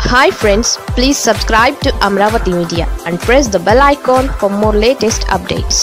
hi friends please subscribe to Amaravati media and press the bell icon for more latest updates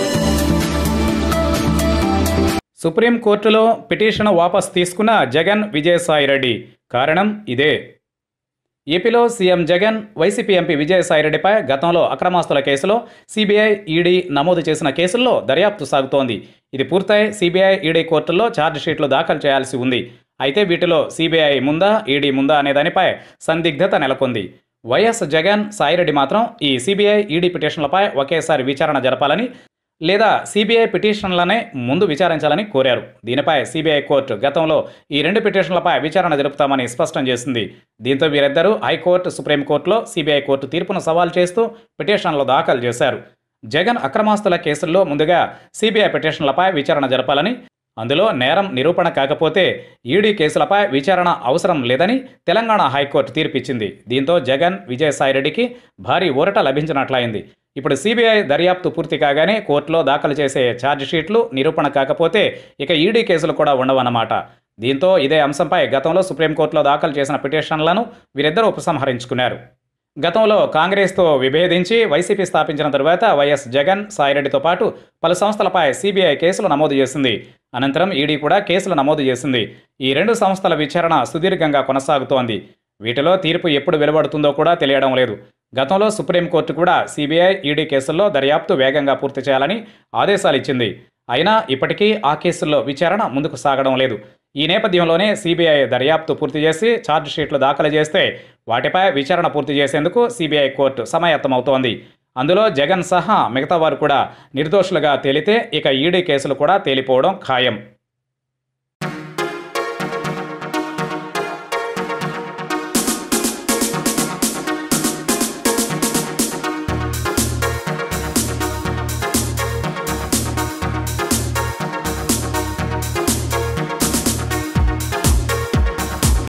సుప్రీంకోర్టులో petition వాపస్ తీసుకున్న జగన్ విజయసాయిరెడ్డి కారణం ఇదే ఏపీలో సీఎం జగన్ వైసీపీ ఎంపీ విజయసాయిరెడ్డిపై గతంలో అక్రమాస్తుల కేసులో సిబిఐ ఈడీ నమోదు చేసిన కేసుల్లో దర్యాప్తు సాగుతోంది ఇది పూర్తయి సిబిఐ ఈడీ కోర్టుల్లో ఛార్జిషీట్లు దాఖలు చేయాల్సి ఉంది అయితే వీటిలో సిబిఐ ముందా ఈడీ ముందా అనే దానిపై సందిగ్ధత నెలకొంది వైఎస్ జగన్ సాయిరెడ్డి మాత్రం ఈ సిబిఐ ఈడీ పిటిషన్లపై ఒకేసారి విచారణ జరపాలని లేదా సిబిఐ పిటిషన్లనే ముందు విచారించాలని కోరారు దీనిపై సిబిఐ కోర్టు గతంలో ఈ రెండు పిటిషన్లపై విచారణ జరుపుతామని స్పష్టం చేసింది దీంతో వీరిద్దరూ హైకోర్టు సుప్రీంకోర్టులో సిబిఐ కోర్టు తీర్పును సవాల్ చేస్తూ పిటిషన్లు దాఖలు చేశారు జగన్ అక్రమాస్తుల కేసుల్లో ముందుగా సిబిఐ పిటిషన్లపై విచారణ జరపాలని అందులో నేరం నిరూపణ కాకపోతే ఈడీ కేసులపై విచారణ అవసరం లేదని తెలంగాణ హైకోర్టు తీర్పిచ్చింది దీంతో జగన్ విజయసాయిరెడ్డికి భారీ ఊరట లభించినట్లయింది ఇప్పుడు సిబిఐ దర్యాప్తు పూర్తి కాగానే కోర్టులో దాఖలు చేసే ఛార్జిషీట్లు నిరూపణ కాకపోతే ఇక ఈడీ కేసులు కూడా ఉండవన్నమాట దీంతో ఇదే అంశంపై గతంలో సుప్రీంకోర్టులో దాఖలు చేసిన పిటిషన్లను వీరిద్దరూ ఉపసంహరించుకున్నారు గతంలో కాంగ్రెస్తో విభేదించి వైసీపీ స్థాపించిన తరువాత వైఎస్ జగన్ సాయిరెడ్డితో పాటు పలు సంస్థలపై సిబిఐ కేసులు నమోదు చేసింది అనంతరం ఈడీ కూడా కేసులు నమోదు చేసింది ఈ రెండు సంస్థల విచారణ సుదీర్ఘంగా కొనసాగుతోంది వీటిలో తీర్పు ఎప్పుడు వెలువడుతుందో కూడా తెలియడం లేదు గతంలో సుప్రీంకోర్టు కూడా సిబిఐ ఈడీ కేసుల్లో దర్యాప్తు వేగంగా పూర్తి చేయాలని ఆదేశాలు ఇచ్చింది అయినా ఇప్పటికీ ఆ కేసుల్లో విచారణ ముందుకు సాగడం లేదు ఈ నేపథ్యంలోనే సిబిఐ దర్యాప్తు పూర్తి చేసి ఛార్జ్ షీట్లు దాఖలు చేస్తే వాటిపై విచారణ పూర్తి చేసేందుకు సిబిఐ కోర్టు సమాయత్తమవుతోంది అందులో జగన్ సహా మిగతా వారు కూడా నిర్దోషులుగా తేలితే ఇక ఈడీ కేసులు కూడా తేలిపోవడం ఖాయం